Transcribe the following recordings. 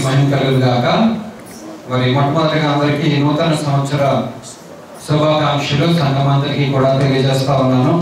మహిమ కలుగు గాక మరి మొట్టమొదటిగా అందరికీ నూతన సంవత్సర శుభాకాంక్షలు సంఘం అందరికీ కూడా తెలియజేస్తా ఉన్నాను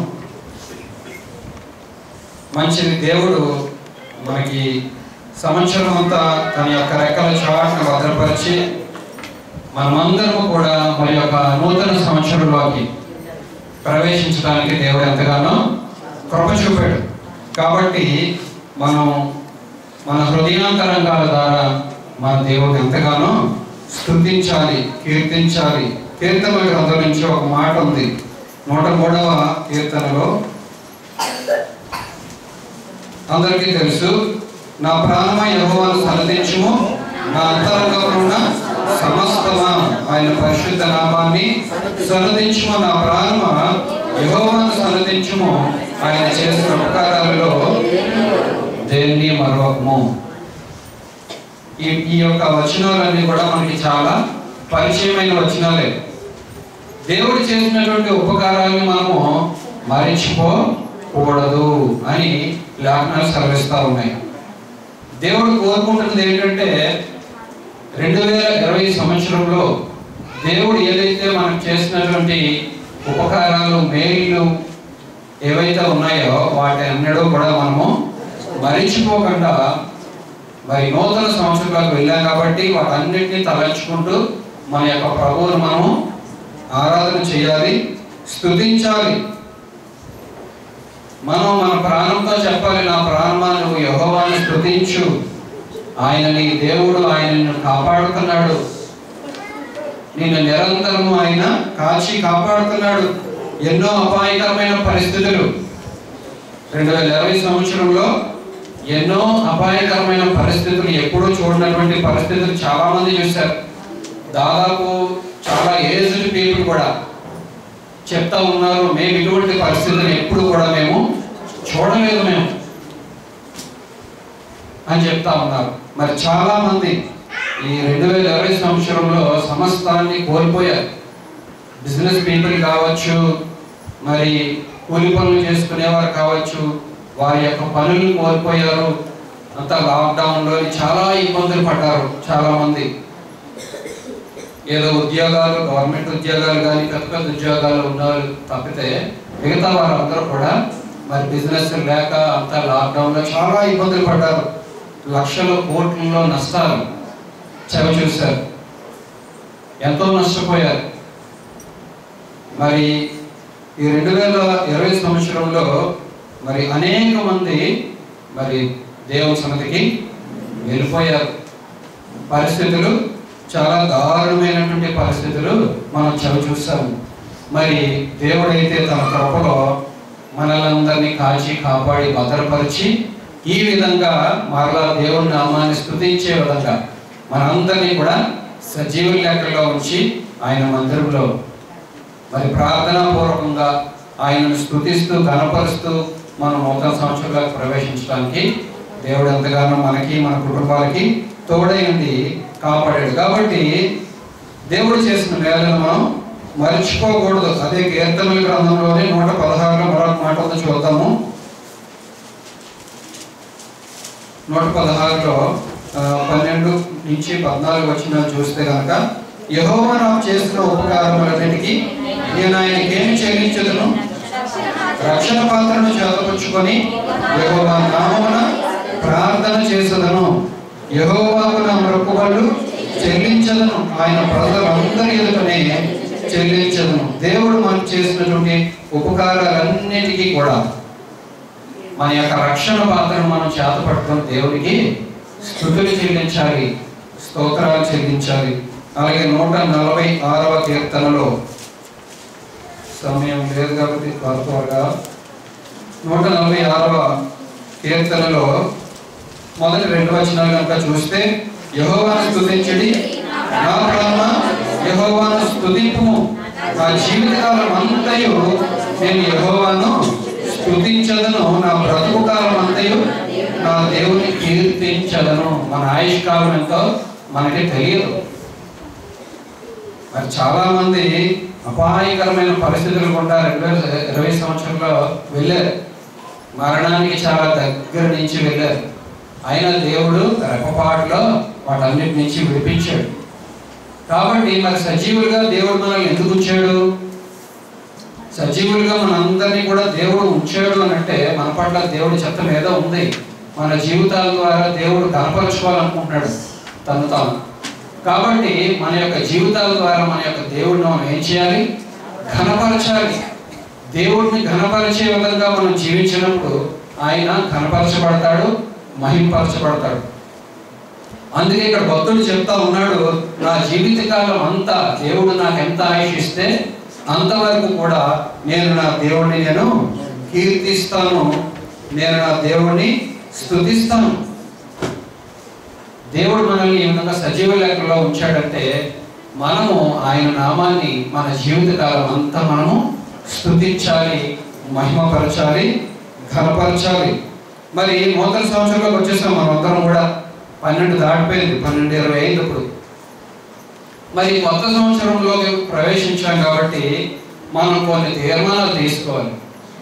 మంచిది దేవుడు మనకి సంవత్సరం అంతా తన యొక్క రెక్కల చాటును భద్రపరిచి మనమందరము కూడా మరి యొక్క నూతన సంవత్సరంలోకి ప్రవేశించడానికి దేవుడు ఎంతగానో కృప చూపాడు కాబట్టి మనం మన హృదయాంతరంగాల ద్వారా మన దేవుడు ఎంతగానో స్తుతించాలి కీర్తించాలి కీర్తన గ్రంథం నుంచి ఒక మాట ఉంది నూట మూడవ కీర్తనలో అందరికీ తెలుసు నా ప్రాణమ యహోవాను సన్నదించుము నా అంతరంగంలో ఉన్న సమస్తమా ఆయన పరిశుద్ధ నామాన్ని సన్నదించుము నా ప్రాణమ యహోవాను సన్నదించుము ఆయన చేసిన ఉపకారాలలో దేన్ని మరొకము ఈ ఈ యొక్క వచనాలన్నీ కూడా మనకి చాలా పరిచయమైన వచనాలే దేవుడు చేసినటువంటి ఉపకారాలను మనము మరిచిపోకూడదు అని లేఖనాలు సెలవిస్తూ ఉన్నాయి దేవుడు కోరుకుంటున్నది ఏంటంటే రెండు వేల ఇరవై సంవత్సరంలో దేవుడు ఏదైతే మనకు చేసినటువంటి ఉపకారాలు మేలు ఏవైతే ఉన్నాయో వాటి అన్నడూ కూడా మనము మరిచిపోకుండా మరి నూతన సంవత్సరంలోకి వెళ్ళాం కాబట్టి వాటన్నిటిని తలంచుకుంటూ మన యొక్క ప్రభువును మనము ఆరాధన చేయాలి స్తుతించాలి మనం మన ప్రాణంతో చెప్పాలి నా ప్రాణమా నువ్వు యహోవాన్ని స్తుతించు ఆయన నీ దేవుడు ఆయన నిన్ను కాపాడుతున్నాడు నిన్ను నిరంతరము ఆయన కాచి కాపాడుతున్నాడు ఎన్నో అపాయకరమైన పరిస్థితులు రెండు వేల ఇరవై సంవత్సరంలో ఎన్నో అపాయకరమైన పరిస్థితులు ఎప్పుడూ చూడనటువంటి పరిస్థితులు చాలా మంది చూశారు దాదాపు చాలా ఏజ్డ్ పీపుల్ కూడా చెప్తా ఉన్నారు మేము ఇటువంటి పరిస్థితులు ఎప్పుడు కూడా మేము చూడలేదు మేము అని చెప్తా ఉన్నారు మరి చాలా మంది ఈ రెండు వేల ఇరవై సంవత్సరంలో సమస్తాన్ని కోల్పోయారు బిజినెస్ పీపుల్ కావచ్చు మరి కూలి పనులు చేసుకునేవారు కావచ్చు వారి యొక్క పనులు కోల్పోయారు అంతా లాక్డౌన్లో చాలా ఇబ్బందులు పడ్డారు చాలా మంది ఏదో ఉద్యోగాలు గవర్నమెంట్ ఉద్యోగాలు కానీ పెద్ద పెద్ద ఉద్యోగాలు ఉన్నారు తప్పితే మిగతా వారందరూ కూడా మరి బిజినెస్ లేక అంతా లాక్డౌన్లో చాలా ఇబ్బందులు పడ్డారు లక్షల కోట్లలో నష్టాలు చవి చూశారు ఎంతో నష్టపోయారు మరి ఈ రెండు వేల ఇరవై సంవత్సరంలో మరి అనేక మంది మరి దేవుని సన్నతికి వెళ్ళిపోయారు పరిస్థితులు చాలా దారుణమైనటువంటి పరిస్థితులు మనం చవి చూస్తాము మరి దేవుడైతే తన కృపలో మనలందరినీ కాచి కాపాడి భద్రపరిచి ఈ విధంగా మరలా దేవుని నామాన్ని స్తుతించే విధంగా మనందరినీ కూడా సజీవ లెక్కలో ఉంచి ఆయన మందిరంలో మరి ప్రార్థనా పూర్వకంగా ఆయనను స్తుతిస్తూ గణపరుస్తూ మనం నూతన సంవత్సరంలోకి ప్రవేశించడానికి దేవుడు ఎంతగానో మనకి మన కుటుంబాలకి తోడై ఉండి కాపాడాడు కాబట్టి దేవుడు చేసిన మేలను మనం మర్చిపోకూడదు అదే కీర్తనల గ్రంథంలోనే నూట పదహారులో మరొక మాట ఉందో చూద్దాము నూట పదహారులో ఆ, పన్నెండు నుంచి పద్నాలుగు వచ్చిన చూస్తే కనుక యహోవా నాకు చేసిన ఉపకారములన్నిటికీ నేను ఆయనకి ఏమి చెల్లించదును రక్షణ పాత్రను చేతపుచ్చుకొని యహోవా నామమున ప్రార్థన చేసదను యహోవాకు నా మొక్కుబళ్ళు చెల్లించదను ఆయన ప్రజలందరి ఎదుటనే చెల్లించదను దేవుడు మనకు చేసినటువంటి ఉపకారాలన్నిటికీ కూడా మన యొక్క రక్షణ పాత్రను మనం చేత పట్టుకొని దేవునికి స్థుతులు చెల్లించాలి స్తోత్రాలు చెల్లించాలి అలాగే నూట నలభై ఆరవ కీర్తనలో సమయం లేదు కాబట్టి త్వర త్వరగా నూట నలభై ఆరవ కీర్తనలో మొదటి రెండు వచనాలు కనుక చూస్తే యహోవాను స్తుతించడి నా ప్రాణ యహోవాను స్తుతింపుము నా జీవితకాలం అంతయు నేను యహోవాను స్తుతించదను నా బ్రతుకు కాలం అంతయు నా దేవుని కీర్తించదను మన ఆయుష్ కాలం ఎంతో మనకి తెలియదు మరి చాలా మంది అపాయకరమైన పరిస్థితులు గుండా రెండు వేల ఇరవై సంవత్సరంలో వెళ్ళారు మరణానికి చాలా దగ్గర నుంచి వెళ్ళారు అయినా దేవుడు రెప్పపాటులో వాటన్నిటి నుంచి విడిపించాడు కాబట్టి మరి సజీవులుగా దేవుడు మనల్ని ఎందుకు ఉంచాడు సజీవులుగా మనందరినీ కూడా దేవుడు ఉంచాడు అని అంటే మన పట్ల దేవుడి చిత్తం ఏదో ఉంది మన జీవితాల ద్వారా దేవుడు కనపరచుకోవాలనుకుంటున్నాడు తను తాను కాబట్టి మన యొక్క జీవితాల ద్వారా మన యొక్క దేవుడిని మనం ఏం చేయాలి ఘనపరచాలి దేవుడిని ఘనపరిచే విధంగా మనం జీవించినప్పుడు ఆయన ఘనపరచబడతాడు మహింపరచబడతాడు అందుకే ఇక్కడ భక్తుడు చెప్తా ఉన్నాడు నా జీవితకాలం అంతా దేవుడు నాకు ఎంత ఆయుష్ ఇస్తే అంతవరకు కూడా నేను నా దేవుడిని నేను కీర్తిస్తాను నేను నా దేవుడిని స్తుతిస్తాను దేవుడు మనల్ని ఈ విధంగా సజీవ లెక్కలో ఉంచాడంటే మనము ఆయన నామాన్ని మన జీవితకాలం అంతా మనము స్తుతించాలి మహిమపరచాలి ఘనపరచాలి మరి నూతన సంవత్సరంలోకి వచ్చేసాం మనం అందరం కూడా పన్నెండు దాటిపోయింది పన్నెండు ఇరవై అయింది ఇప్పుడు మరి కొత్త సంవత్సరంలోకి ప్రవేశించాం కాబట్టి మనం కొన్ని తీర్మానాలు తీసుకోవాలి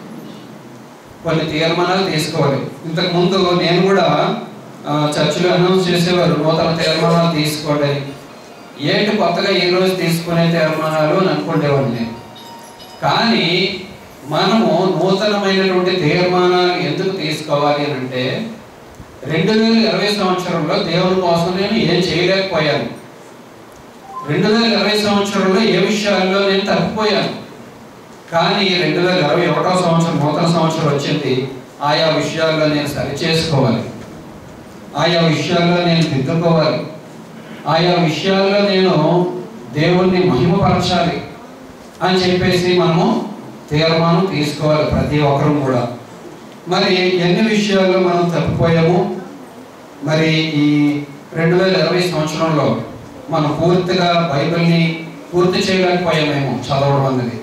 కొన్ని తీర్మానాలు తీసుకోవాలి ఇంతకు ముందు నేను కూడా ఆ, చర్చిలో అనౌన్స్ చేసేవారు నూతన తీర్మానాలు తీసుకోండి అని. ఏంటి కొత్తగా ఈ రోజు తీసుకునే తీర్మానాలు అని అనుకునేవాడిని నేను కానీ మనము నూతనమైనటువంటి తీర్మానాలు ఎందుకు తీసుకోవాలి అని అంటే రెండు వేల ఇరవై సంవత్సరంలో దేవుని కోసం నేను ఏం చేయలేకపోయాను రెండు వేల ఇరవై సంవత్సరంలో ఏ విషయాల్లో నేను తప్పిపోయాను కానీ రెండు వేల ఇరవై ఒకటో సంవత్సరం నూతన సంవత్సరం వచ్చింది ఆయా విషయాల్లో నేను సరి చేసుకోవాలి ఆయా విషయాల్లో నేను దిద్దుకోవాలి ఆయా విషయాల్లో నేను దేవుణ్ణి మహిమపరచాలి అని చెప్పేసి మనము తీర్మానం తీసుకోవాలి ప్రతి ఒక్కరు కూడా మరి ఎన్ని విషయాల్లో మనం తప్పిపోయాము మరి ఈ రెండు వేల ఇరవై సంవత్సరంలో మనం పూర్తిగా బైబిల్ని పూర్తి చేయలేకపోయామేమో చదవడం అనేది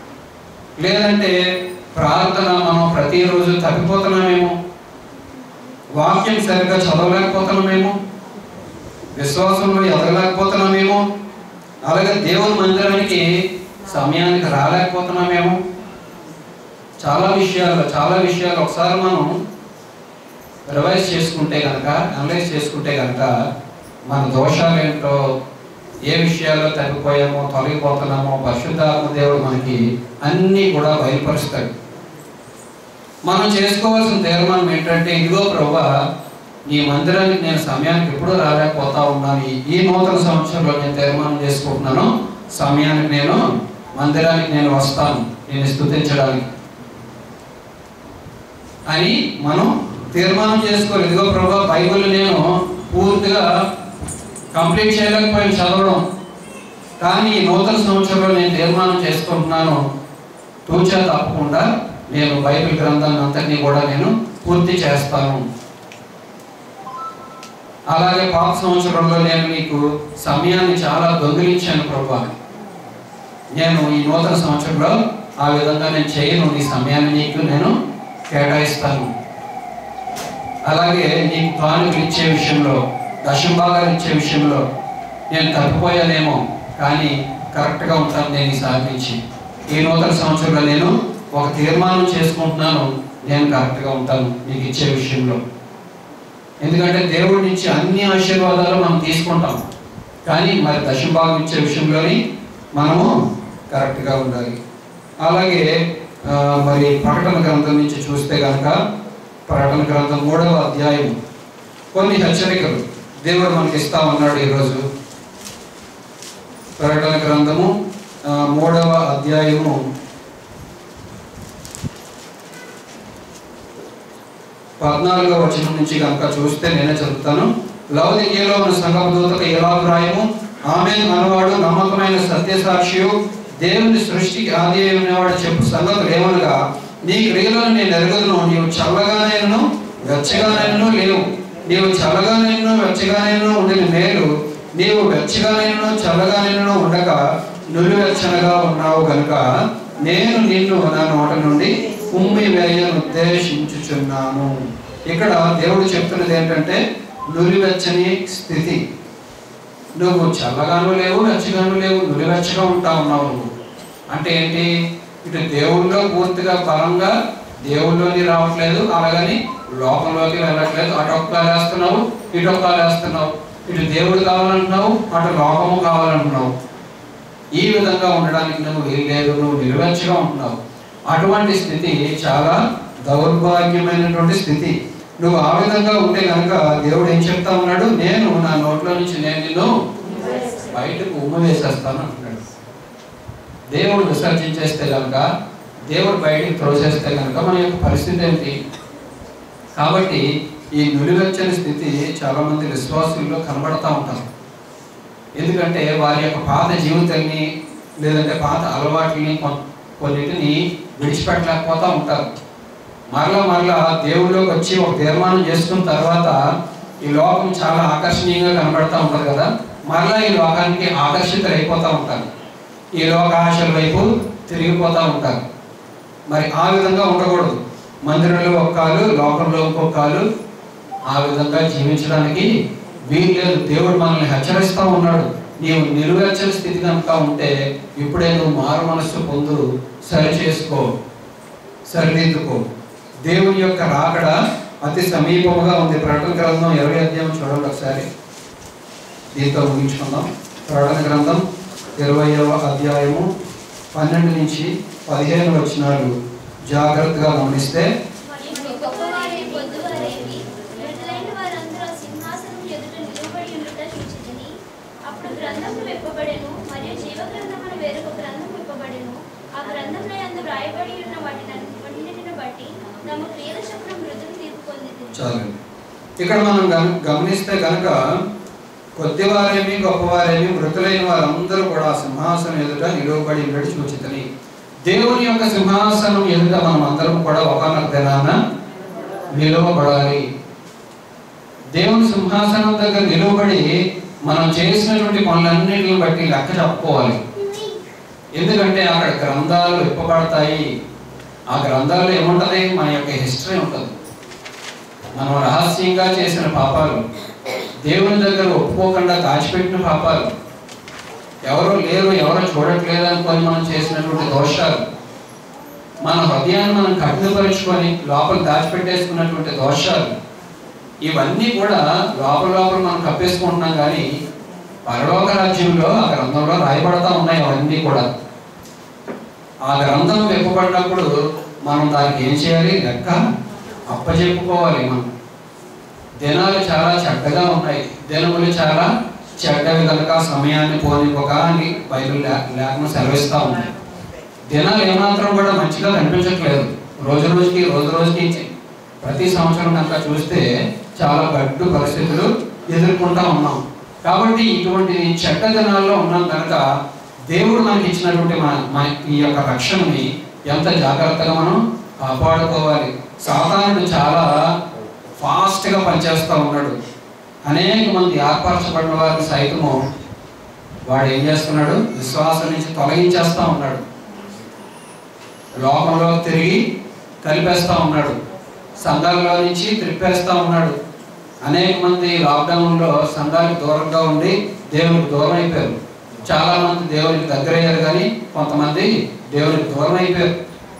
లేదంటే ప్రార్థన మనం ప్రతిరోజు తప్పిపోతున్నామేమో వాక్యం సరిగ్గా చదవలేకపోతున్నామేమో విశ్వాసంలో ఎదగలేకపోతున్నామేమో అలాగే దేవుని మందిరానికి సమయానికి రాలేకపోతున్నామేమో చాలా విషయాలు చాలా విషయాలు ఒకసారి మనం రివైజ్ చేసుకుంటే కనుక అనలైజ్ చేసుకుంటే కనుక మన దోషాలు ఏంటో ఏ విషయాల్లో తగ్గిపోయామో తొలగిపోతున్నామో పరిశుద్ధాత్మ దేవుడు మనకి అన్నీ కూడా బయలుపరుస్తాడు మనం చేసుకోవాల్సిన తీర్మానం ఏంటంటే ఇదిగో ప్రభా నీ మందిరానికి నేను సమయానికి ఎప్పుడూ రాలేకపోతా ఉన్నాను ఈ- ఈ నూతన సంవత్సరంలో నేను తీర్మానం చేసుకుంటున్నాను సమయానికి నేను మందిరానికి నేను వస్తాను నేను స్థుతించడానికి అని మనం తీర్మానం చేసుకోవాలి ఇదిగో ప్రభా బైబిల్ నేను పూర్తిగా కంప్లీట్ చేయలేకపోయాను చదవడం కానీ ఈ నూతన సంవత్సరంలో నేను తీర్మానం చేసుకుంటున్నాను తూచా తప్పకుండా నేను బైబిల్ గ్రంథాన్ని అంతటినీ కూడా నేను పూర్తి చేస్తాను అలాగే పాత సంవత్సరంలో నేను మీకు సమయాన్ని చాలా దొంగిలించాను ప్రభా నేను ఈ నూతన సంవత్సరంలో ఆ విధంగా నేను చేయను నీ సమయాన్ని నీకు నేను కేటాయిస్తాను అలాగే నీకు కానుకలు ఇచ్చే విషయంలో దశంభాగాలు ఇచ్చే విషయంలో నేను తప్పిపోయానేమో కానీ కరెక్ట్గా ఉంటాను నేను ఈసారి నుంచి ఈ నూతన సంవత్సరంలో నేను ఒక తీర్మానం చేసుకుంటున్నాను నేను కరెక్ట్గా ఉంటాను నీకు ఇచ్చే విషయంలో ఎందుకంటే దేవుడి నుంచి అన్ని ఆశీర్వాదాలు మనం తీసుకుంటాం కానీ మరి దశంభాగం ఇచ్చే విషయంలోని మనము కరెక్ట్గా ఉండాలి అలాగే ఆ, మరి ప్రకటన గ్రంథం నుంచి చూస్తే కనుక ప్రకటన గ్రంథం మూడవ అధ్యాయం కొన్ని హెచ్చరికలు దేవుడు మనకి ఇస్తామన్నాడు ఈరోజు ప్రకటన గ్రంథము ఆ, మూడవ అధ్యాయము పద్నాలుగో వచనం నుంచి కనుక చూస్తే నేనే చదువుతాను లౌదికీయలో ఉన్న సంగమ దూతకు ఎలా వ్రాయము ఆమె మనవాడు నమ్మకమైన సత్యసాక్షియు దేవుని సృష్టికి ఆది అయినవాడు చెప్పు సంగతులు ఏమనగా నీ క్రియలను నేను ఎరుగుదును నీవు చల్లగానైనను వెచ్చగానైనను లేవు నీవు చల్లగానైనను వెచ్చగానైనను ఉండిన మేలు నీవు వెచ్చగానైనను చల్లగానైనను ఉండక నులివెచ్చనగా ఉన్నావు గనుక నేను నిన్ను నా నోట నుండి ఉమ్మి వేయను ఉద్దేశించుచున్నాను ఇక్కడ దేవుడు చెప్తున్నది ఏంటంటే నులివెచ్చని స్థితి నువ్వు చల్లగాను లేవు వెచ్చగాను లేవు నులివెచ్చగా ఉంటా ఉన్నావు నువ్వు అంటే ఏంటి ఇటు దేవుడిలో పూర్తిగా బలంగా దేవుళ్ళలోని రావట్లేదు అలాగని లోకంలోకి వెళ్ళట్లేదు అటు ఒక్క వేస్తున్నావు ఇటు ఒక్క వేస్తున్నావు ఇటు దేవుడు కావాలంటున్నావు అటు లోకము కావాలంటున్నావు ఈ విధంగా ఉండడానికి నువ్వు వీల్లేదు నువ్వు నిలువెచ్చగా ఉంటున్నావు అటువంటి స్థితి చాలా దౌర్భాగ్యమైనటువంటి స్థితి నువ్వు ఆ విధంగా ఉంటే కనుక దేవుడు ఏం చెప్తా ఉన్నాడు నేను నా నోట్లో నుంచి నేను నిన్ను బయటకు ఉమ్మ వేసేస్తాను అంటున్నాడు దేవుడు విసర్జించేస్తే కనుక దేవుడు బయటికి త్రోసేస్తే కనుక మన యొక్క పరిస్థితి ఏంటి కాబట్టి ఈ నులివెచ్చని స్థితి చాలా మంది విశ్వాసుల్లో కనబడతా ఉంటారు ఎందుకంటే వారి యొక్క పాత జీవితాన్ని లేదంటే పాత అలవాట్లని కొ- కొన్నిటిని విడిచిపెట్టలేకపోతూ ఉంటారు మరలా మరలా దేవుళ్ళలోకి వచ్చి ఒక తీర్మానం చేసుకున్న తర్వాత ఈ లోకం చాలా ఆకర్షణీయంగా కనబడతా ఉంటుంది కదా మరలా ఈ లోకానికి ఆకర్షితులు అయిపోతూ ఉంటారు ఈ లోక ఆశల వైపు తిరిగిపోతూ ఉంటారు మరి ఆ విధంగా ఉండకూడదు మందిరంలో ఒక కాలు లోకంలో ఇంకో కాలు ఆ విధంగా జీవించడానికి వీలు లేదు దేవుడు మనల్ని హెచ్చరిస్తూ ఉన్నాడు నీవు నిలువెచ్చని స్థితి కనుక ఉంటే ఇప్పుడే నువ్వు మారు మనస్సు పొందు సరి చేసుకో సరిదిద్దుకో దేవుని యొక్క రాకడ అతి సమీపముగా ఉంది ప్రకటన గ్రంథం ఇరవై అధ్యాయం చూడండి ఒకసారి దీంతో ముగించుకుందాం ప్రకటన గ్రంథం ఇరవైవ అధ్యాయము పన్నెండు నుంచి పదిహేను వచనాలు జాగ్రత్తగా గమనిస్తే మరియు గొప్పవారే పొద్దువారేమి మృతులైన వారందరూ ఆ సింహాసనం ఎదుట నిలబడి ఉండుట చూచితిని అప్పుడు గ్రంథము విప్పబడెను మరియు జీవ గ్రంథమును వేరొక గ్రంథం విప్పబడెను ఆ గ్రంథంలో యందు రాయబడి ఉన్న వాటిని వాటిని బట్టి తమ క్రియల చక్రం మృతులు తీర్పు పొందింది చాలు ఇక్కడ మనం గమ- గమనిస్తే కనుక కొద్దివారేమి గొప్పవారేమి మృతులైన వారందరూ కూడా ఆ సింహాసనం ఎదుట నిలువబడి ఉండడి సూచితని దేవుని యొక్క సింహాసనం ఎదుట మనం అందరం కూడా ఒకనొక దినాన నిలువబడాలి దేవుని సింహాసనం దగ్గర నిలువబడి మనం చేసినటువంటి పనులన్నిటిని బట్టి లెక్క చెప్పుకోవాలి ఎందుకంటే అక్కడ గ్రంథాలు విప్పబడతాయి ఆ గ్రంథాల్లో ఏముంటది మన యొక్క హిస్టరీ ఉంటుంది మనం రహస్యంగా చేసిన పాపాలు దేవుని దగ్గర ఒప్పుకోకుండా దాచిపెట్టిన పాపాలు ఎవరు లేరు ఎవరు చూడట్లేదు అనుకొని మనం చేసినటువంటి దోషాలు మన హృదయాన్ని మనం కఠినపరుచుకొని లోపల దాచిపెట్టేసుకున్నటువంటి దోషాలు ఇవన్నీ కూడా లోపల లోపల మనం కప్పేసుకుంటున్నాం కానీ పరలోక రాజ్యంలో ఆ గ్రంథంలో రాయబడతా ఉన్నాయి అవన్నీ కూడా ఆ గ్రంథం విప్పబడినప్పుడు మనం దానికి ఏం చేయాలి లెక్క అప్పచెప్పుకోవాలి మనం దినాలు చాలా చెడ్డగా ఉన్నాయి దినములు చాలా చెడ్డవి కనుక సమయాన్ని పోనివ్వక అని బైబిల్ లే- లేఖనం సెలవిస్తూ ఉంది దినాలు ఏమాత్రం కూడా మంచిగా కనిపించట్లేదు రోజు రోజుకి రోజు రోజుకి చే- ప్రతి సంవత్సరం కనుక చూస్తే చాలా గడ్డు పరిస్థితులు ఎదుర్కొంటా ఉన్నాం కాబట్టి ఇటువంటి చెడ్డ దినాల్లో ఉన్నాం కనుక దేవుడు మనకి ఇచ్చినటువంటి మన మన ఈ యొక్క రక్షణని ఎంత జాగ్రత్తగా మనం కాపాడుకోవాలి సాధారణుడు చాలా ఫాస్ట్గా పనిచేస్తూ ఉన్నాడు అనేక మంది ఏర్పరచబడిన వారిని సైతము వాడు ఏం చేస్తున్నాడు విశ్వాసం నుంచి తొలగించేస్తా ఉన్నాడు లోకంలో తిరిగి కలిపేస్తా ఉన్నాడు సంఘాలలో నుంచి త్రిప్పేస్తా ఉన్నాడు అనేక మంది లాక్డౌన్లో సంఘానికి దూరంగా ఉండి దేవునికి దూరం అయిపోయారు చాలా మంది దేవునికి దగ్గర అయ్యారు కానీ కొంతమంది దేవునికి దూరం అయిపోయారు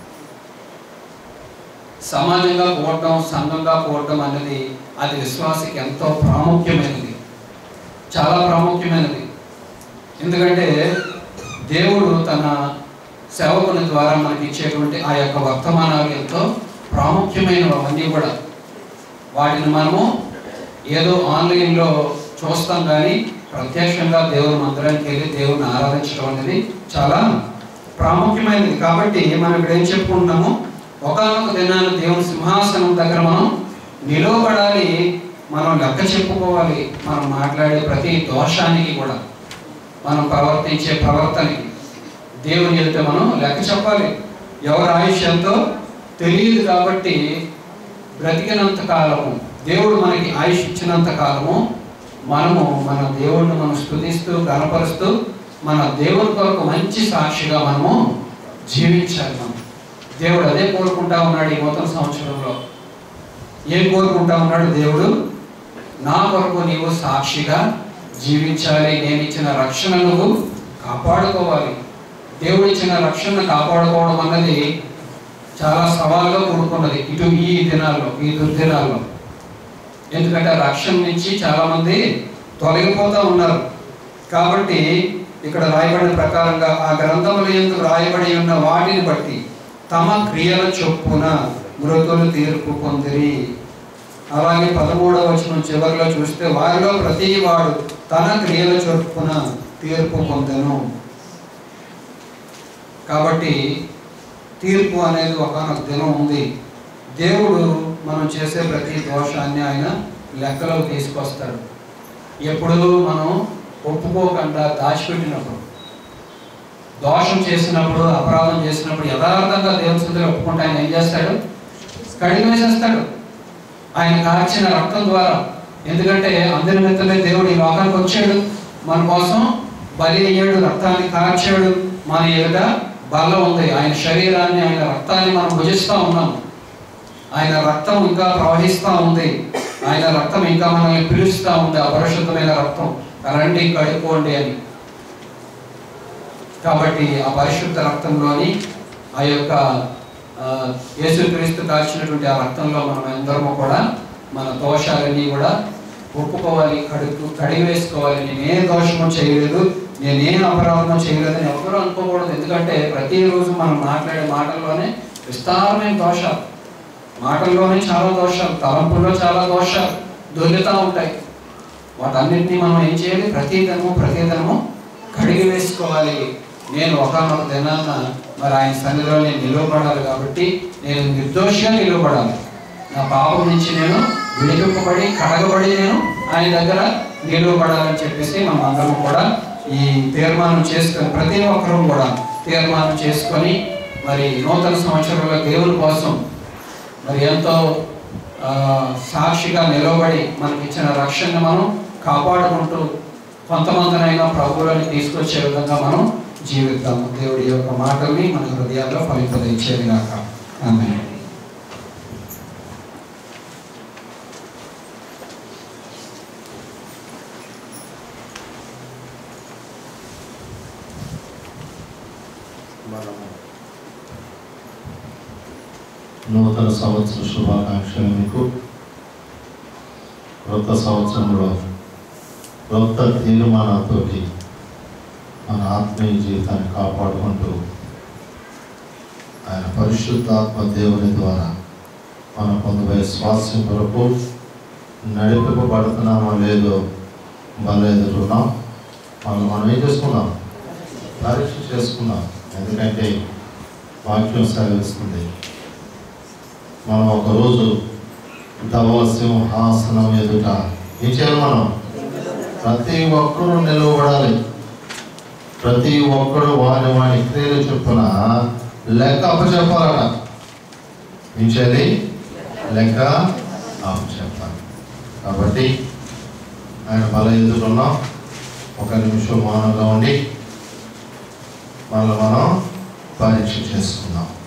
సమాజంగా పోవటం సంఘంగా పోవటం అనేది అది విశ్వాసకి ఎంతో ప్రాముఖ్యమైనది చాలా ప్రాముఖ్యమైనది ఎందుకంటే దేవుడు తన సేవకుని ద్వారా మనకి ఇచ్చేటువంటి ఆ యొక్క వర్తమానాలు ఎంతో ప్రాముఖ్యమైనవి అవన్నీ కూడా వాటిని మనము ఏదో ఆన్లైన్లో చూస్తాం కానీ ప్రత్యక్షంగా దేవుని మందిరానికి వెళ్ళి దేవుని ఆరాధించడం అనేది చాలా ప్రాముఖ్యమైనది కాబట్టి మనం ఇక్కడ ఏం చెప్పుకుంటున్నాము ఒకనొక దినాన దేవుని సింహాసనం దగ్గర మనం నిలవబడాలి మనం లెక్క చెప్పుకోవాలి మనం మాట్లాడే ప్రతి దోషానికి కూడా మనం ప్రవర్తించే ప్రవర్తనకి దేవుని ఎదుట మనం లెక్క చెప్పాలి ఎవరి ఆయుష్ ఎంతో తెలియదు కాబట్టి బ్రతికినంత కాలము దేవుడు మనకి ఆయుష్ ఇచ్చినంత కాలము మనము మన దేవుడిని మనం స్తుతిస్తూ గనపరుస్తూ మన దేవుని కొరకు మంచి సాక్షిగా మనము జీవించాలి మనం దేవుడు అదే కోరుకుంటా ఉన్నాడు ఈ నూతన సంవత్సరంలో ఏం కోరుకుంటా ఉన్నాడు దేవుడు నా కొరకు నీవు సాక్షిగా జీవించాలి నేను ఇచ్చిన రక్షణ నువ్వు కాపాడుకోవాలి దేవుడు ఇచ్చిన రక్షణ కాపాడుకోవడం అన్నది చాలా సవాలుగా కూడుకున్నది ఇటు ఈ దినాల్లో ఈ దుర్దినాల్లో ఎందుకంటే రక్షణ నుంచి చాలా మంది తొలగిపోతూ ఉన్నారు కాబట్టి ఇక్కడ రాయబడిన ప్రకారంగా ఆ గ్రంథముల ఎందుకు రాయబడి ఉన్న వాటిని బట్టి తమ క్రియల చొప్పున మృతులు తీర్పు పొందిరి అలాగే పదమూడవ వచనం చివరిలో చూస్తే వారిలో ప్రతి వాడు తన క్రియల చొప్పున తీర్పు పొందెను కాబట్టి తీర్పు అనేది ఒకనొక దినం ఉంది దేవుడు మనం చేసే ప్రతి దోషాన్ని ఆయన లెక్కలోకి తీసుకొస్తాడు ఎప్పుడు మనం ఒప్పుకోకుండా దాచిపెట్టినప్పుడు దోషం చేసినప్పుడు అపరాధం చేసినప్పుడు యథార్థంగా దేవుని స్థితిలో ఒప్పుకుంటే ఆయన ఏం చేస్తాడు కడిగి వేసేస్తాడు ఆయన కార్చిన రక్తం ద్వారా ఎందుకంటే అందరి మెత్తలే దేవుడు ఈ లోకానికి వచ్చాడు మన కోసం బలి అయ్యాడు రక్తాన్ని కార్చాడు మన ఎదుట బల్ల ఉంది ఆయన శరీరాన్ని ఆయన రక్తాన్ని మనం భుజిస్తూ ఉన్నాం ఆయన రక్తం ఇంకా ప్రవహిస్తూ ఉంది ఆయన రక్తం ఇంకా మనల్ని పిలుస్తూ ఉంది అపరిశుద్ధమైన రక్తం రండి కడుక్కోండి అని కాబట్టి ఆ పరిశుద్ధ రక్తంలోని ఆ యొక్క ఆ, యేసుక్రీస్తు కాల్చినటువంటి ఆ రక్తంలో మనం అందరము కూడా మన దోషాలన్నీ కూడా ఒప్పుకోవాలి కడుగు కడిగి వేసుకోవాలి నేనే దోషము చేయలేదు నేనే అపరాధము చేయలేదని ఎవరు అనుకోకూడదు ఎందుకంటే ప్రతిరోజు మనం మాట్లాడే మాటల్లోనే విస్తారమైన దోషాలు మాటల్లోనే చాలా దోషాలు తలంపుల్లో చాలా దోషాలు దొరుకుతూ ఉంటాయి వాటన్నిటిని మనం ఏం చేయాలి ప్రతి దినము ప్రతి దినము కడిగి వేసుకోవాలి నేను ఒకనొక దినాన మరి ఆయన సన్నిధిలో నేను నిలువబడాలి కాబట్టి నేను నిర్దోషిగా నిలువబడాలి నా పాపం నుంచి నేను విడిపింపబడి కడగబడి నేను ఆయన దగ్గర నిలువబడాలని చెప్పేసి మనం అందరం కూడా ఈ తీర్మానం చేసుకొని ప్రతి ఒక్కరూ కూడా తీర్మానం చేసుకొని మరి నూతన సంవత్సరంలో దేవుని కోసం మరి ఎంతో ఆ, సాక్షిగా నిలబడి మనకి ఇచ్చిన రక్షణను మనం కాపాడుకుంటూ కొంతమందినైనా ప్రభువులని తీసుకొచ్చే విధంగా మనం జీవిద్దాము దేవుడి యొక్క మాటల్ని మన హృదయాల్లో ఫలింపదించేది కాక ఆమె మనము నూతన సంవత్సర శుభాకాంక్షలు మీకు కొత్త సంవత్సరంలో కొత్త తీర్మానాలతోటి మన ఆత్మీయ జీవితాన్ని కాపాడుకుంటూ ఆయన పరిశుద్ధాత్మ దేవుని ద్వారా మనం పొందబోయే స్వాస్థ్యం కొరకు నడిపింపబడుతున్నామో లేదో బలెదురున్నాం మనం మనం ఏం చేసుకున్నాం పరీక్ష చేసుకున్నాం ఎందుకంటే వాక్యం సెలవిస్తుంది మనం ఒకరోజు ధవల సింహాసనం ఎదుట ఏం చేయాలి మనం ప్రతి ఒక్కరూ నిలవబడాలి ప్రతి ఒక్కడు వాని వాని క్రియలు చొప్పున లెక్క అప్పచెప్పాలట ఏం చేయాలి లెక్క అప్పచెప్పాలి కాబట్టి ఆయన బల ఎదురున్నాం ఒక నిమిషం మౌనంగా ఉండి మళ్ళీ మనం పరీక్ష చేసుకుందాం